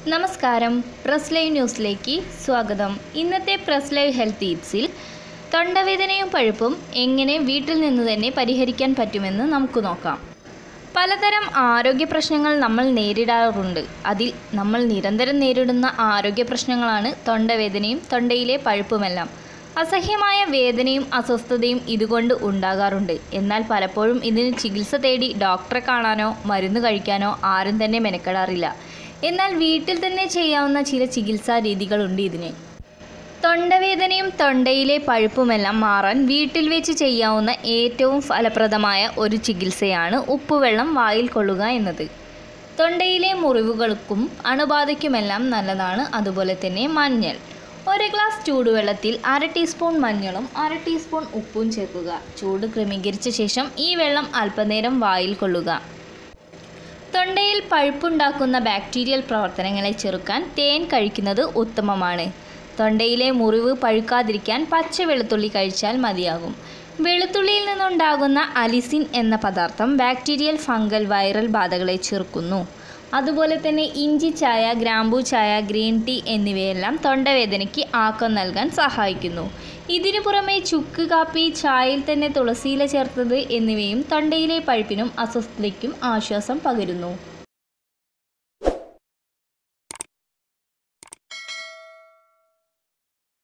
നമസ്കാരം press live ന്യൂസിലേക്ക് സ്വാഗതം ഇന്നത്തെ പ്രസ് ലൈവ് ഹെൽത്ത് ഈപ്സിൽ തൊണ്ടവേദനയും പഴുപ്പും എങ്ങനെ വീട്ടിൽ നിന്ന് തന്നെ പരിഹരിക്കാൻ പറ്റുമെന്ന് നമുക്ക് നോക്കാം പലതരം ആരോഗ്യ പ്രശ്നങ്ങൾ നമ്മൾ നേരിടാറുണ്ട് അതിൽ നമ്മൾ നിരന്തരം നേരിടുന്ന ആരോഗ്യ പ്രശ്നങ്ങളാണ് തൊണ്ടവേദനയും തൊണ്ടയിലെ പഴുപ്പുമെല്ലാം അസഹ്യമായ വേദനയും അസ്വസ്ഥതയും ഇതുകൊണ്ട് ഉണ്ടാകാറുണ്ട് എന്നാൽ പലപ്പോഴും ഇതിന് ചികിത്സ തേടി ഡോക്ടറെ കാണാനോ മരുന്ന് കഴിക്കാനോ ആരും തന്നെ മെനക്കെടാറില്ല എന്നാൽ വീട്ടിൽ തന്നെ ചെയ്യാവുന്ന ചില ചികിത്സാ രീതികളുണ്ട് ഇതിന് തൊണ്ടവേദനയും തൊണ്ടയിലെ പഴുപ്പുമെല്ലാം മാറാൻ വീട്ടിൽ വെച്ച് ചെയ്യാവുന്ന ഏറ്റവും ഫലപ്രദമായ ഒരു ചികിത്സയാണ് ഉപ്പുവെള്ളം വായിൽ കൊള്ളുക എന്നത് തൊണ്ടയിലെ മുറിവുകൾക്കും അണുബാധയ്ക്കുമെല്ലാം നല്ലതാണ് അതുപോലെ തന്നെ മഞ്ഞൾ ഒരു ഗ്ലാസ് ചൂടുവെള്ളത്തിൽ അര ടീസ്പൂൺ മഞ്ഞളും അര ടീസ്പൂൺ ഉപ്പും ചേർക്കുക ചൂട് ക്രമീകരിച്ച ശേഷം ഈ വെള്ളം അല്പനേരം വായിൽ കൊള്ളുക തൊണ്ടയിൽ പഴുപ്പുണ്ടാക്കുന്ന ബാക്ടീരിയൽ പ്രവർത്തനങ്ങളെ ചെറുക്കാൻ തേൻ കഴിക്കുന്നത് ഉത്തമമാണ് തൊണ്ടയിലെ മുറിവ് പഴുക്കാതിരിക്കാൻ പച്ച വെളുത്തുള്ളി കഴിച്ചാൽ മതിയാകും വെളുത്തുള്ളിയിൽ നിന്നുണ്ടാകുന്ന അലിസിൻ എന്ന പദാർത്ഥം ബാക്ടീരിയൽ ഫംഗൽ വൈറൽ ബാധകളെ ചെറുക്കുന്നു അതുപോലെ തന്നെ ഇഞ്ചി ചായ ഗ്രാമ്പൂ ചായ ഗ്രീൻ ടീ എന്നിവയെല്ലാം തൊണ്ടവേദനയ്ക്ക് ആക്കം നൽകാൻ സഹായിക്കുന്നു ഇതിനു പുറമെ ചുക്ക് കാപ്പി ചായയിൽ തന്നെ തുളസിയില ചേർത്തത് എന്നിവയും തൊണ്ടയിലെ പഴുപ്പിനും അസ്വസ്ഥതയ്ക്കും ആശ്വാസം പകരുന്നു